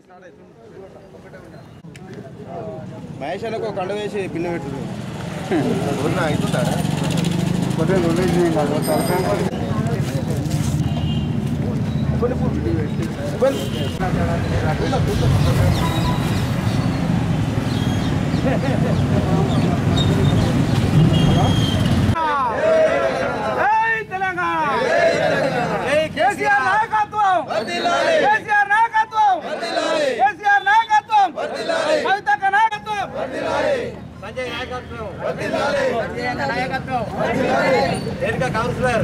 మహేష్ అన్నకు ఒక కండ వేసి పిల్ల పెట్టుడు కేసీఆర్ నాయకత్వం కేసీఆర్ నాయకత్వం కేసీఆర్ నాయకత్వం కవితక్క నాయకత్వం సంజయ్ నాయకత్వం నాయకత్వం కౌన్సిలర్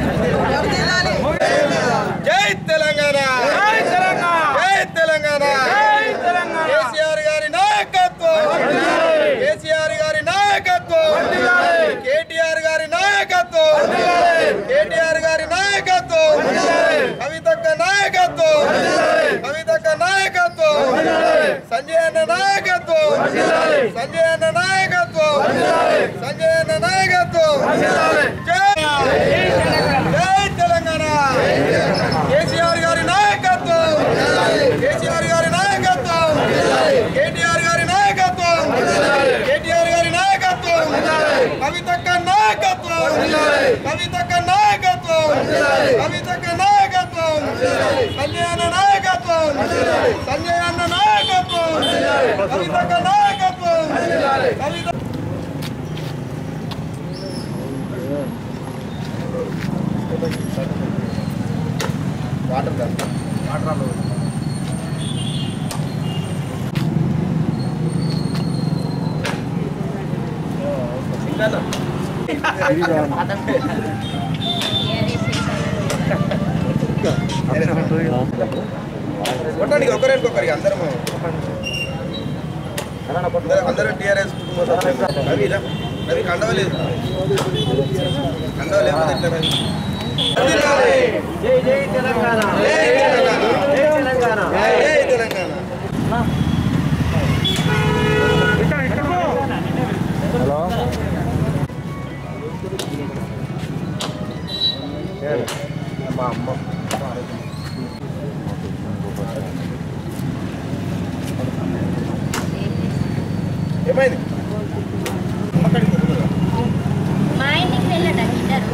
జై తెలంగాణ జై తెలంగాణ జై తెలంగాణ జై తెలంగాణ కేసీఆర్ గారి నాయకత్వం కేసీఆర్ గారి నాయకత్వం కేటీఆర్ గారి నాయకత్వం కేటీఆర్ గారి నాయకత్వం కవితక్క నాయకత్వం కవితక్క నాయకత్వం సంజయ్ అన్న నాయకత్వం సంజయ్ అన్న నాయకత్వం సంజయ్ అన్న నాయకత్వం జై జై తెలంగాణ కేసీఆర్ గారి నాయకత్వం కేసీఆర్ గారి నాయకత్వం కేటీఆర్ గారి నాయకత్వం కేటీఆర్ గారి నాయకత్వం కవితక్క నాయకత్వం కవితక్క నాయకత్వం కవితక్క నాయకత్వం సంజయ్ అన్న నాయకత్వం సంజయ్ అన్న నాయకత్వం కవితక్క నాయకత్వం కవిత వాటర్ వాటర్ కొట్టండి ఒకరికి ఒకరికి అందరము అందరూ టీఆర్ఎస్ కుటుంబ సభ్యులు రవి రా. రవి కండవలేదు కండవలేదు ఎట్లా రవి జై జై తెలంగాణ జై తెలంగాణ జై తెలంగాణ జై తెలంగాణ ఏమైంది అక్కడికి పోతున్నా. మా ఇంటికి వెళ్ళట ఇద్దరు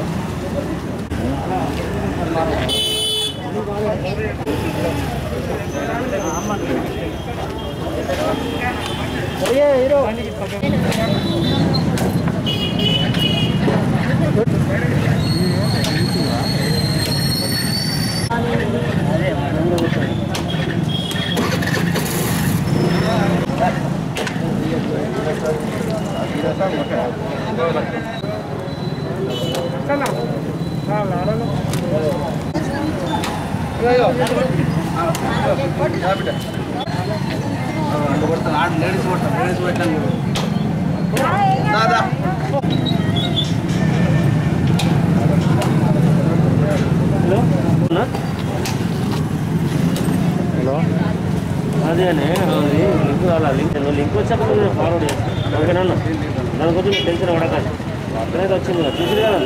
దాదా అదే అది లింక్ రాలా లింక్ లింక్ వచ్చాక మీరు ఫార్వర్డ్ చేస్తాను ఓకేనా దాని గురించి మీకు టెన్షన్ పడకండి అక్కడైతే వచ్చింది కదా చూసి కదా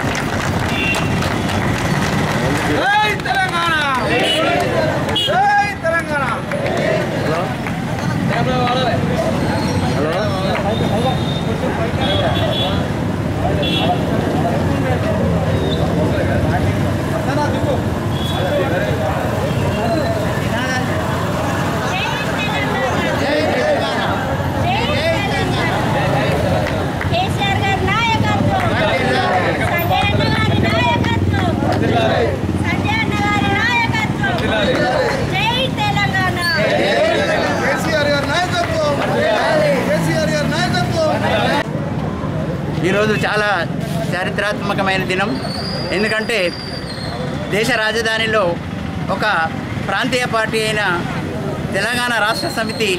జై తెలంగాణ జై ఈరోజు చాలా చారిత్రాత్మకమైన దినం ఎందుకంటే దేశ రాజధానిలో ఒక ప్రాంతీయ పార్టీ అయిన తెలంగాణ రాష్ట్ర సమితి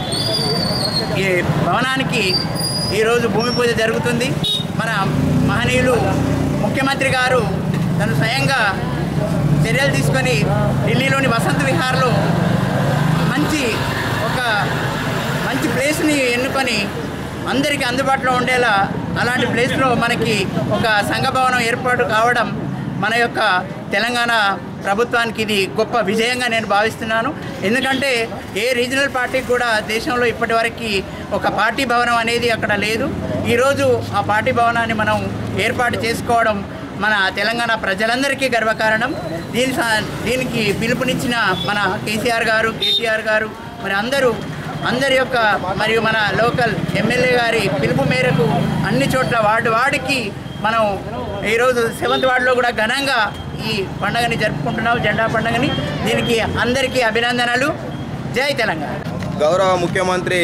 ఈ భవనానికి ఈరోజు భూమి పూజ జరుగుతుంది మన మహనీయులు ముఖ్యమంత్రి గారు తను స్వయంగా చర్యలు తీసుకొని ఢిల్లీలోని వసంత విహార్లో మంచి ఒక మంచి ప్లేస్ని ఎన్నుకొని అందరికీ అందుబాటులో ఉండేలా అలాంటి ప్లేస్లో మనకి ఒక సంఘ భవనం ఏర్పాటు కావడం మన యొక్క తెలంగాణ ప్రభుత్వానికి ఇది గొప్ప విజయంగా నేను భావిస్తున్నాను ఎందుకంటే ఏ రీజనల్ పార్టీకి కూడా దేశంలో ఇప్పటివరకు ఒక పార్టీ భవనం అనేది అక్కడ లేదు ఈరోజు ఆ పార్టీ భవనాన్ని మనం ఏర్పాటు చేసుకోవడం మన తెలంగాణ ప్రజలందరికీ గర్వకారణం దీని సా- దీనికి పిలుపునిచ్చిన మన కేసీఆర్ గారు కేటీఆర్ గారు మరి అందరూ అందరి యొక్క మరియు మన లోకల్ ఎమ్మెల్యే గారి పిలుపు మేరకు అన్ని చోట్ల వార్డు వార్డుకి మనం ఈరోజు సెవెంత్ వార్డులో కూడా ఘనంగా ఈ పండుగని జరుపుకుంటున్నాం జెండా పండుగని దీనికి అందరికీ అభినందనలు జై తెలంగాణ గౌరవ ముఖ్యమంత్రి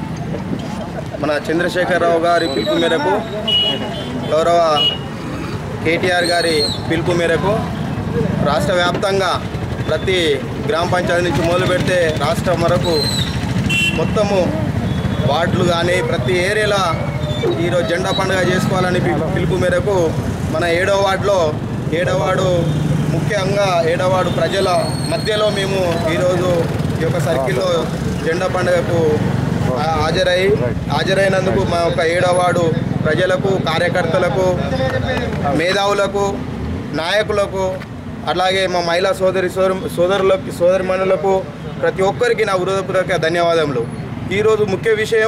మన చంద్రశేఖరరావు గారి పిలుపు మేరకు గౌరవ కేటీఆర్ గారి పిలుపు మేరకు రాష్ట్ర వ్యాప్తంగా ప్రతి గ్రామ పంచాయతీ నుంచి మొదలు పెడితే రాష్ట్రం వరకు మొత్తము వార్డులు కానీ ప్రతి ఏరియాలో ఈరోజు జెండా పండుగ చేసుకోవాలని పి- పిలుపు మేరకు మన ఏడో వార్డులో ఏడో వార్డు ముఖ్యంగా ఏడో వార్డు ప్రజల మధ్యలో మేము ఈరోజు ఈ యొక్క సర్కిల్లో జెండా పండుగకు ఆ, హాజరై హాజరైనందుకు మా యొక్క ఏడో వార్డు ప్రజలకు కార్యకర్తలకు మేధావులకు నాయకులకు అలాగే మా మహిళా సోదరి సోదరు సోదరులకు సోదరిమణులకు ప్రతి ఒక్కరికి నా హృదయపూర్వక ధన్యవాదములు ఈరోజు ముఖ్య విషయం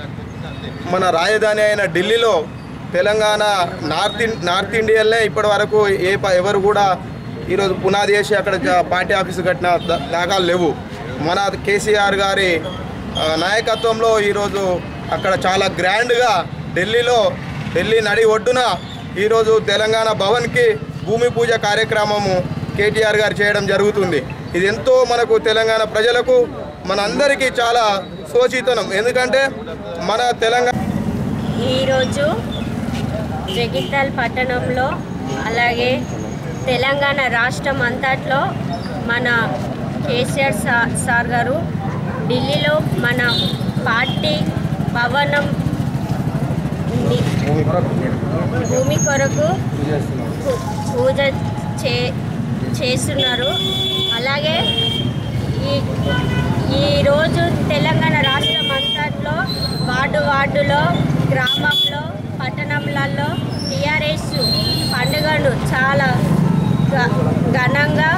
మన రాజధాని అయిన ఢిల్లీలో తెలంగాణ నార్త్ ఇన్ నార్త్ ఇండియన్లే ఇప్పటి వరకు ఏ ప- ఎవరు కూడా ఈరోజు పునాది వేసి అక్కడ జ- పార్టీ ఆఫీసు కట్టిన దా- దాఖలు లేవు మన కేసీఆర్ గారి ఆ, నాయకత్వంలో ఈరోజు అక్కడ చాలా గ్రాండ్గా ఢిల్లీలో ఢిల్లీ నడి ఒడ్డున ఈరోజు తెలంగాణ భవన్కి భూమి పూజ కార్యక్రమము కేటీఆర్ గారు చేయడం జరుగుతుంది ఇది ఎంతో మనకు తెలంగాణ ప్రజలకు మనందరికీ చాలా సోచితనం ఎందుకంటే మన తెలంగాణ ఈరోజు జగిత్యాల పట్టణంలో అలాగే తెలంగాణ రాష్ట్రం అంతట్లో మన కేసీఆర్ సా- సార్ గారు ఢిల్లీలో మన పార్టీ భవనం ని- భూమి కొరకు పూ- పూజ చే చేస్తున్నారు అలాగే ఈ ఈరోజు తెలంగాణ రాష్ట్రం అంతట్లో వార్డు వార్డులో గ్రామంలో పట్టణంలలో టీఆర్ఎస్ పండుగను చాలా ఘ- ఘనంగా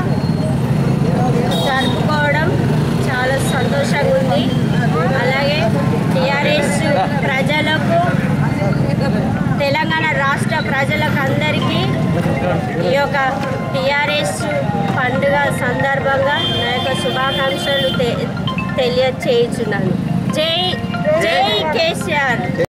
జరుపుకోవడం చాలా సంతోషంగా ఉంది అలాగే టీఆర్ఎస్ ప్రజలకు తెలంగాణ రాష్ట్ర ప్రజలకు అందరికీ ఈ యొక్క టీఆర్ఎస్ పండుగ సందర్భంగా నా యొక్క శుభాకాంక్షలు తె తెలియచేయుచున్నాను జై జై కేసీఆర్